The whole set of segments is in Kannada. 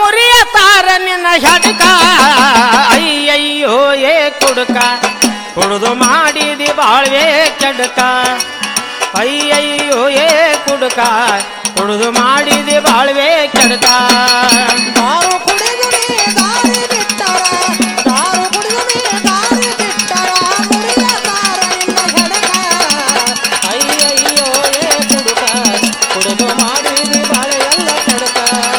ಮುರಿಯ ತಾರ ನಿನ್ನ ಹಡಕ ಅಯ್ಯಯ್ಯೋ ಏ ಕುಡುಕ ಕುಡಿದು ಮಾಡಿದಿ ಬಾಳ್ವೆ ಕೆಡಕ ಅಯ್ಯಯ್ಯೋ ಏ ಕುಡುಕ ಕುಡಿದು ಮಾಡಿದಿ ಬಾಳ್ವೆ ಕೆಡಕ ದಾರು ಕುಡಿದು ನೀ ದಾರಿ ಬಿಟ್ಟರ ದಾರು ಕುಡಿದು ನೀ ದಾರಿ ಬಿಟ್ಟರ ಮುರಿಯ ತಾರ ನಿನ್ನ ಹೆಡಕ ಅಯ್ಯಯ್ಯೋ ಏ ಕುಡುಕ ಕುಡಿದು ಮಾಡಿದಿ ಬಾಳೆ ಎಲ್ಲ ಕೆಡಕ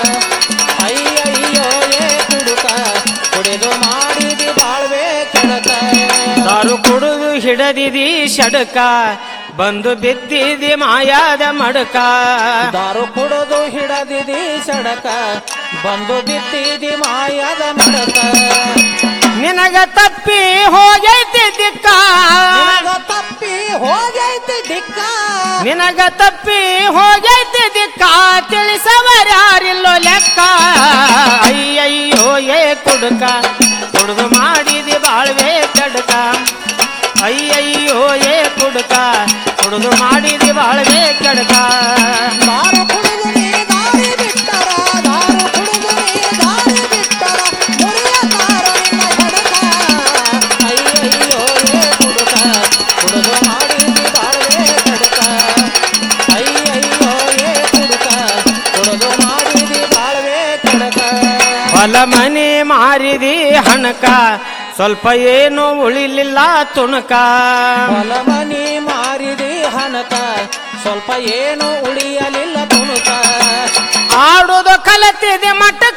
ಅಯ್ಯಯ್ಯೋ ಏ ಕುಡುಕ ಕುಡಿದು ಮಾಡಿದಿ ಬಾಳ್ವೆ ಕೆಡಕ ದಾರು ಕುಡಿದು ಹಿಡದಿದಿ ಶಡಕ ಬಂದು ಬಿದ್ದಿದಿ ಮಾಯಾದ ಮಡಕ ದಾರು ಕುಡಿದು ಹಿಡದಿದಿ ಸಡಕ ಬಂದು ಬಿದ್ದಿದಿ ಮಾಯದ ಮಡಕ ನಿನಗ ತಪ್ಪಿ ಹೋಗೈತಿ ದಿಕ್ಕ ನಿನಗ ತಪ್ಪಿ ಹೋಗೈತಿ ದಿಕ್ಕ ನಿನಗ ತಪ್ಪಿ ಹೋಗೈತಿ ದಿಕ್ಕ ತಿಳಿಸವರ್ಯಾರಿಲ್ಲೋ ಲೆಕ್ಕ ಅಯ್ಯಯ್ಯೋ ಏ ಕುಡುಕ ಕುಡಿದು ಮಾಡಿದಿ ಬಾಳ್ವೆ ಕಡಕ ಅಯ್ಯಯ್ಯೋ ಏ ಕುಡುಕ ಕುಡಿದು ಮಾಡಿದಿ ಬಾಳ್ವೆ ಕಡಕ ದಾರು ಕುಡಿದು ನೀ ದಾರಿ ಬಿಟ್ಟರ ದಾರು ಕುಡಿದು ನೀ ದಾರಿ ಬಿಟ್ಟರ ಮುರಿಯ ತಾರ ನಿನ್ನ ಹೆಡಕ ಅಯ್ಯಯ್ಯೋ ಏ ಕುಡುಕ ಕುಡಿದು ಮಾಡಿದಿ ಬಾಳ್ವೆ ಕಡಕ ಅಯ್ಯಯ್ಯೋ ಏ ಕುಡುಕ ಕುಡಿದು ಮಾಡಿದಿ ಬಾಳ್ವೆ ಕಡಕ ಹೊಲ ಮನೆ ಮಾರಿದಿ ಹಣಕ ಸ್ವಲ್ಪ ಏನು ಉಳಿಲಿಲ್ಲ ತುಣಕ ಹೊಲ ಮನಿ ಮಾರಿದಿ ಹಣಕ ಸ್ವಲ್ಪ ಏನು ಉಳಿಯಲಿಲ್ಲ ತುಣುಕ ಆಡುದು ಕಲತಿದೆ ಮಟಕ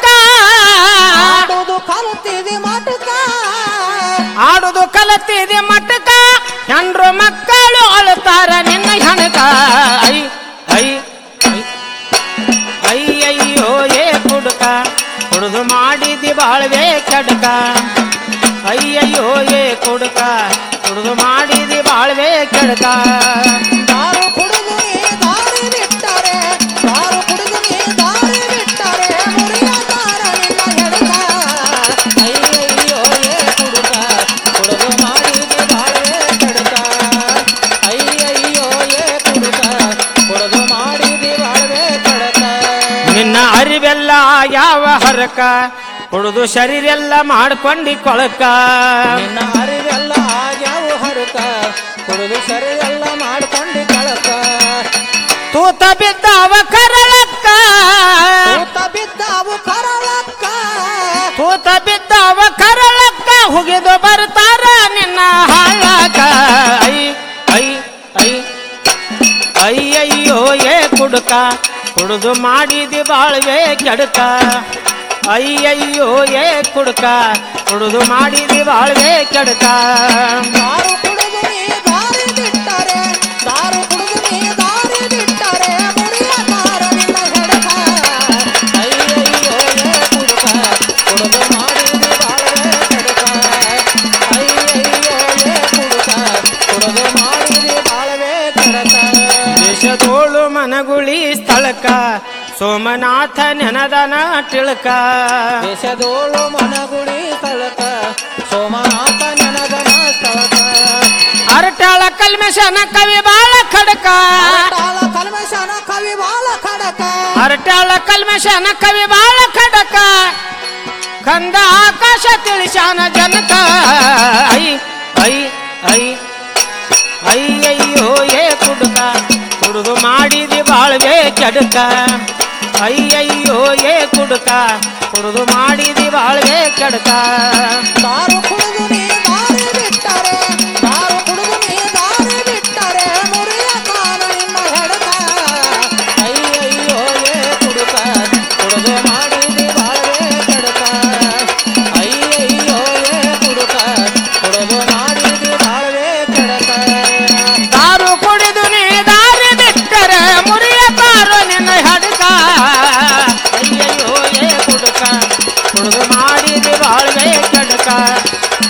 ಆಡುದು ಕಲ್ತಿದಿ ಮಟಕ ಆಡುದು ಕಲತಿದೆ ಮಟಕ ಹೆಂಡ್ರು ಮಕ್ಕಳು ಅಳುತ್ತಾರ ನಿನ್ನ ಹಣಕ ಐ ಐ ಐ. ಅಯ್ಯಯ್ಯೋ ಏ ಕುಡುಕ ಕುಡಿದು ಮಾಡಿದಿ ಬಾಳ್ವೆ ಕೆಡಕ ಅಯ್ಯಯ್ಯೋ ಏ ಕುಡುಕ ಕುಡಿದು ಮಾಡಿದಿ ಬಾಳ್ವೆ ಕೆಡಕ ದಾರು ಕುಡಿದು ನೀ ದಾರಿ ಬಿಟ್ಟರೆ ದಾರು ಕುಡಿದು ನೀ ದಾರಿ ಬಿಟ್ಟರೆ ಮುರಿಯ ತಾರ ನಿನ್ನ ಹೆಡಕ ಅಯ್ಯಯ್ಯೋ ಏ ಕುಡುಕ ಕುಡಿದು ಮಾಡಿದಿ ಬಾಳ್ವೆ ಕೆಡಕ ಅಯ್ಯಯ್ಯೋ ಏ ಕುಡುಕ ಕುಡಿದು ಮಾಡಿದಿ ಬಾಳ್ವೆ ಕೆಡಕ ನಿನ್ನ ಅರಿವೆಲ್ಲ ಯಾವ ಹರಕ ಕುಡಿದು ಶರೀರೆಲ್ಲ ಮಾಡ್ಕೊಂಡಿ ಕೊಳಕ ನಿನ್ನ ಅರಿವೆಲ್ಲ ಆಗ್ಯಾವ ಹರಕ ಕುಡಿದು ಸರಿ ಎಲ್ಲ ಮಾಡ್ಕೊಂಡು ಕಳಕ ತೂತ ಬಿದ್ದಾವ ಕರಳಕ್ಕ ತೂತ ಬಿದ್ದಾವು ಕರಳಕ್ಕ ತೂತ ಬಿದ್ದಾವ ಕರಳಕ್ಕ ಹುಗಿದು ಬರ್ತಾರ ನಿನ್ನ ಹಾಳಕ ಐ ಐ ಐ ಅಯ್ಯಯ್ಯೋ ಏ ಕುಡುಕ ಕುಡಿದು ಮಾಡಿದಿ ಬಾಳ್ವೆ ಕೆಡಕ ಅಯ್ಯಯ್ಯೋ ಏ ಕುಡುಕ ಕುಡಿದು ಮಾಡಿದಿ ಬಾಳ್ವೆ ಕೆಡಕ ದಾರು ಕುಡಿದು ನೀ ದಾರಿ ಬಿಟ್ಟರೆ ದಾರು ಕುಡಿದು ನೀ ದಾರಿ ಬಿಟ್ಟರೆ ಮುರಿಯ ತಾರ ನಿನ್ನ ಹೆಡಕ ಅಯ್ಯಯ್ಯೋ ಏ ಕುಡುಕ ಕುಡಿದು ಮಾಡಿದಿ ಬಾಳವೆ ಕೆಡಕ ಅಯ್ಯಯ್ಯೋ ಏ ಕುಡುಕ ಕುಡಿದು ಮಾಡಿದಿ ಬಾಳವೆ ಕೆಡಕ ದೇಶದೋಳು ಮನಗುಳಿ ಸ್ಥಳಕ ಸೋಮನಾಥ ನೆನದನ ತಿಳಕ ದೇಶದೋಳು ಮನಗುಳಿ ಸ್ಥಳಕ ಸೋಮನಾಥ ನೆನದನ ಸ್ಥಳಕ ಅರಟಾಳ ಕಲ್ಮೆಶನ ಕವಿ ಬಾಳ ಖಡಕ ತಾಳ ಕಲ್ಮಶನ ಕವಿ ಬಾಳ ಖಡಕ ಅರಟಾಳ ಕಲ್ಮೆಶನ ಕವಿ ಬಾಳ ಖಡಕ ಕಂದ ಆಕಾಶ ತಿಳಿಶಾನ ಜನಕ ಐ ಐ ಐ ಅಯ್ಯಯ್ಯೋ ಏ ಕುಡುಕ ಕುಡುದು ಮಾಡಿದಿ ಬಾಳ್ವೆ ಕೆಡಕ ಅಯ್ಯಯ್ಯೋ ಏ ಕುಡುಕ ಕುಡುದು ಮಾಡಿದಿ ಬಾಳ್ವೆ ಕೆಡಕ ದಾರು ಕುಡಿದು ನೀ ದಾರಿ ಬಿಟ್ಟರೆ ದಾರು ಕುಡಿದು ನೀ ದಾರಿ ಬಿಟ್ಟರೆ ಮುರಿಯ ಕಾಲ ನಿನ್ನ ಹೆಡಕ ಅಯ್ಯಯ್ಯೋ ಏ ಕುಡುಕ ಕುಡಿದು ಮಾಡಿದಿ ಬಾಳ್ವೆ ಕೆಡಕ ಅಯ್ಯಯ್ಯೋ ಏ ಕುಡುಕ ಕುಡಿದು ಮಾಡಿದಿ ಬಾಳ್ವೆ ಕೆಡಕ ದಾರು ಕುಡಿದು ನೀ ದಾರಿ ಬಿಟ್ಟರೆ ಮುರಿಯತಾರೋ ನಿನ್ನ ಹಡಕ ಅಯ್ಯಯ್ಯೋ ಏ ಕುಡುಕ ಕುಡಿದು ಮಾಡಿದಿ ಬಾಳ್ವೆ ಕೆಡಕ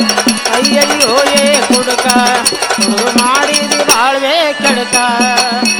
ಅಯ್ಯಯ್ಯೋ ಏ ಕುಡುಕ ಕುಡಿದು ಮಾಡಿದಿ ಬಾಳ್ವೆ ಕೆಡಕ